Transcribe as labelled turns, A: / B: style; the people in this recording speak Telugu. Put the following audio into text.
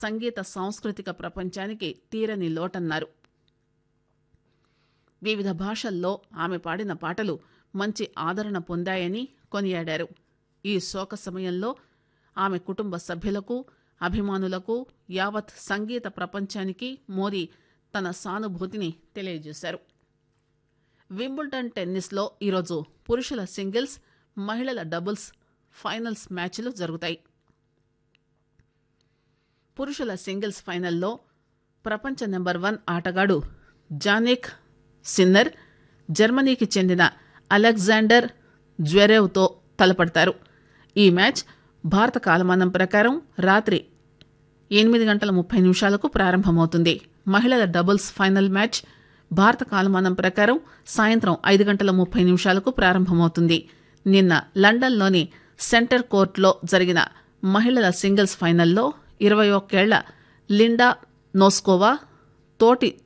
A: సంగీత సాంస్కృతిక ప్రపంచానికి తీరని లోటన్నారు వివిధ భాషల్లో ఆమె పాడిన పాటలు మంచి ఆదరణ పొందాయని కొనియాడారు ఈ శోక సమయంలో ఆమె కుటుంబ సభ్యులకు అభిమానులకు యావత్ సంగీత ప్రపంచానికి మోదీ తన సానుభూతిని తెలియజేశారు వింబుల్టన్ టెన్నిస్లో ఈరోజు పురుషుల సింగిల్స్ మహిళల డబుల్స్ ఫైనల్స్ మ్యాచ్లు జరుగుతాయి పురుషుల సింగిల్స్ ఫైనల్లో ప్రపంచ నెంబర్ వన్ ఆటగాడు జానిక్ సిన్నర్ జర్మనీకి చెందిన అలెగ్జాండర్ జ్వెరేవ్తో తలపడతారు ఈ మ్యాచ్ భారత కాలమానం ప్రకారం రాత్రి ఎనిమిది గంటల ముప్పై నిమిషాలకు ప్రారంభమవుతుంది మహిళల డబుల్స్ ఫైనల్ మ్యాచ్ భారత కాలమానం ప్రకారం సాయంత్రం ఐదు గంటల ముప్పై నిమిషాలకు ప్రారంభమవుతుంది నిన్న లండన్లోని సెంటర్ కోర్టులో జరిగిన మహిళల సింగిల్స్ ఫైనల్లో ఇరవై ఒక్కేళ్ల లిండా నోస్కోవా తోటి